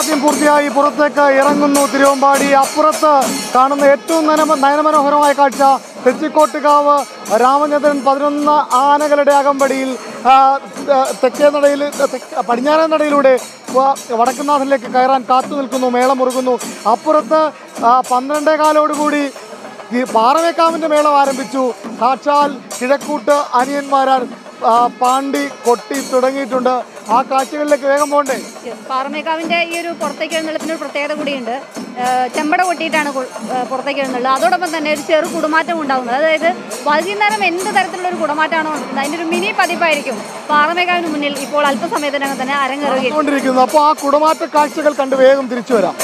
parking പൂർത്തിയായി പുറത്തേക്ക് ഇറങ്ങുന്നു തിരുവമ്പാടി അപ്പുറത്ത് കാണുന്ന ഏറ്റവും നയന നയനമനോഹരമായ കാഴ്ച തെച്ചിക്കോട്ടുകാവ് രാമചന്ദ്രൻ പതിനൊന്ന് ആനകളുടെ അകമ്പടിയിൽ ആ, ആ, തെക്കേ നടയിൽ തെക്ക് പടിഞ്ഞാറേ നടയിലൂടെ വ- വടക്കുന്നാഥനിലേക്ക് കയറാൻ കാത്തു നിൽക്കുന്നു മേളം മുറുകുന്നു അപ്പുറത്ത് ആ, പന്ത്രണ്ടേ കാലോടുകൂടി ഈ പാറമേക്കാവിന്റെ മേളം ആരംഭിച്ചു സാക്ഷാൽ കിഴക്കൂട്ട് അനിയന്മാരാൽ ആ, പാണ്ടി കൊട്ടി തുടങ്ങിയിട്ടുണ്ട് ആ കാഴ്ചകളിലേക്ക് വേഗം പോകണ്ടേ Yes, പാറമേക്കാവിന്റെ ഈ ഒരു പുറത്തേക്ക് എഴുന്നള്ളത്തിന് ഒരു പ്രത്യേകത കൂടിയുണ്ട് ഏഹ് ചെമ്പട കൊട്ടിയിട്ടാണ് കു- ഏഹ് പുറത്തേക്ക് എഴുന്നള്ളുന്നത് അതോടൊപ്പം തന്നെ ഒരു ചെറു കുടമാറ്റം ഉണ്ടാകുന്നത് അതായത് വൈകുന്നേരം എന്ത് തരത്തിലുള്ള ഒരു കുടമാറ്റമാണോ ഉണ്ടാകുന്നത് അതിന്റെ ഒരു മിനി പതിപ്പായിരിക്കും പാറമേക്കാവിന് മുന്നിൽ ഇപ്പോൾ അല്പസമയത്തിനകം തന്നെ അരങ്ങേറുകയും കൊണ്ടിരിക്കുന്നു അപ്പോൾ ആ കുടമാറ്റ കാഴ്ചകൾ കണ്ട് വേഗം തിരിച്ചു വരാം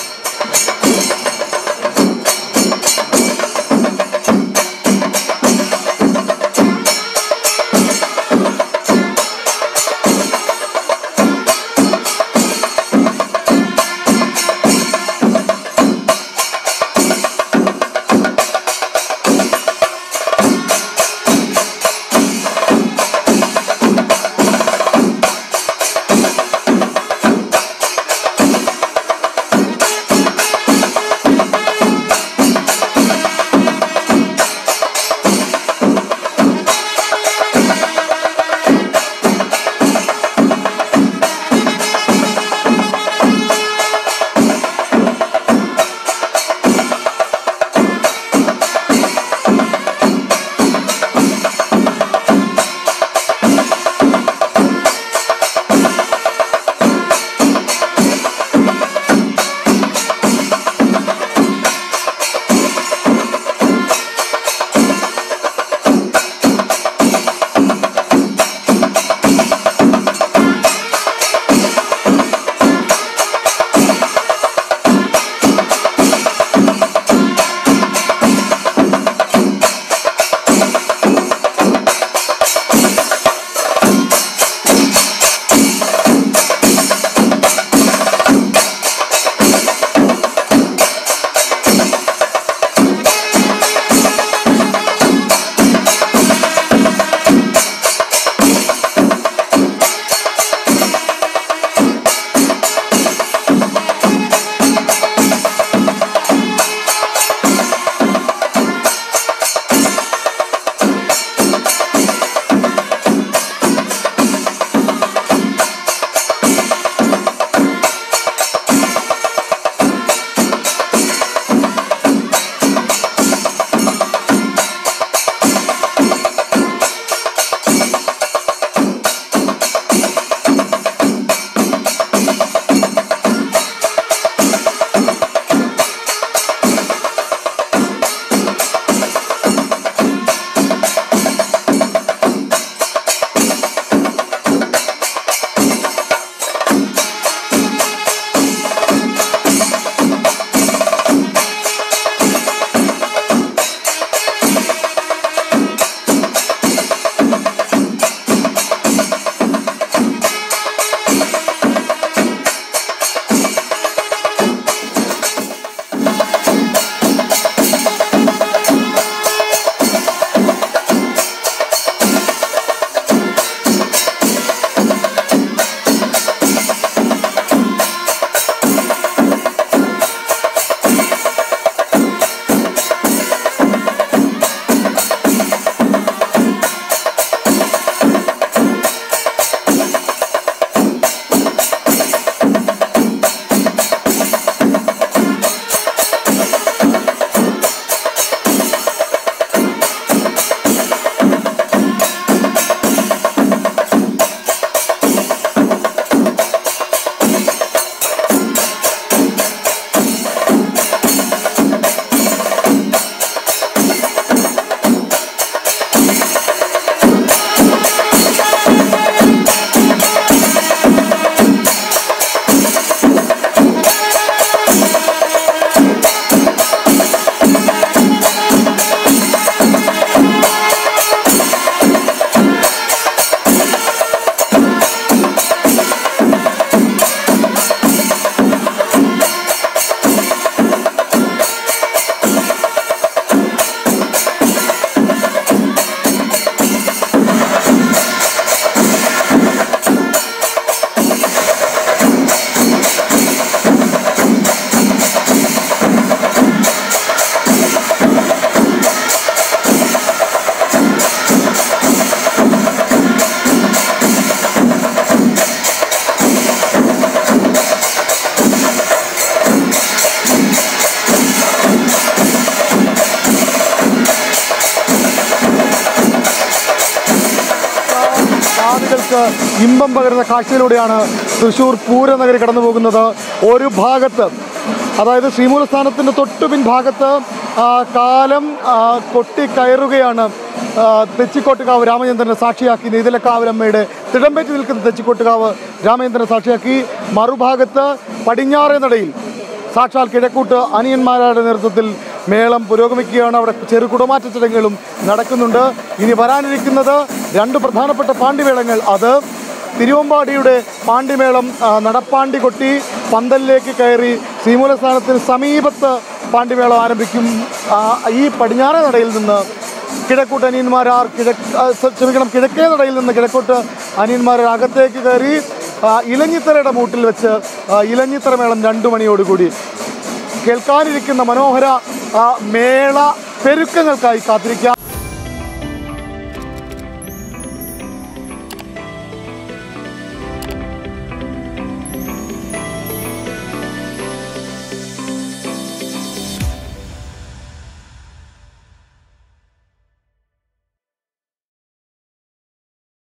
കാഴ്ചകൾക്ക് ഇമ്പം പകരുന്ന കാഴ്ചയിലൂടെയാണ് തൃശ്ശൂർ പൂരനഗരി കടന്നു പോകുന്നത് ഒരു ഭാഗത്ത് അതായത് ശ്രീമൂലസ്ഥാനത്തിൻ്റെ തൊട്ടു പിൻഭാഗത്ത് ആ, കാലം ആ, കൊട്ടിക്കയറുകയാണ് ആ, തെച്ചിക്കോട്ടുകാവ് രാമചന്ദ്രനെ സാക്ഷിയാക്കി നെയ്തലക്കാവിലമ്മയുടെ തിടമ്പേറ്റ് നിൽക്കുന്ന തെച്ചിക്കോട്ടുകാവ് രാമചന്ദ്രനെ സാക്ഷിയാക്കി മറുഭാഗത്ത് പടിഞ്ഞാറേ നടയിൽ സാക്ഷാൽ കിഴക്കൂട്ട് അനിയന്മാരുടെ നേതൃത്വത്തിൽ മേളം പുരോഗമിക്കുകയാണ് അവിടെ ചെറു കുടമാറ്റ ചടങ്ങുകളും നടക്കുന്നുണ്ട് ഇനി വരാനിരിക്കുന്നത് രണ്ട് പ്രധാനപ്പെട്ട പാണ്ടിമേളങ്ങൾ അത് തിരുവമ്പാടിയുടെ പാണ്ടിമേളം ആ, നടപ്പാണ്ടി കൊട്ടി പന്തലിലേക്ക് കയറി ശ്രീമൂലസ്ഥാനത്തിന് സമീപത്ത് പാണ്ടിമേളം ആരംഭിക്കും ആ, ഈ പടിഞ്ഞാറേ നടയിൽ നിന്ന് കിഴക്കൂട്ട് അനിയന്മാരാർ കിഴക്ക് ആ, സ- ക്ഷമിക്കണം കിഴക്കേ നടയിൽ നിന്ന് കിഴക്കോട്ട് അനിയന്മാർ അകത്തേക്ക് കയറി ആ, ഇലഞ്ഞിത്തറയുടെ മൂട്ടിൽ വെച്ച് ആ, ഇലഞ്ഞിത്തറ മേളം രണ്ടു മണിയോടുകൂടി കേൾക്കാനിരിക്കുന്ന മനോഹര ആ, മേള പെരുക്കങ്ങൾക്കായി കാത്തിരിക്കാം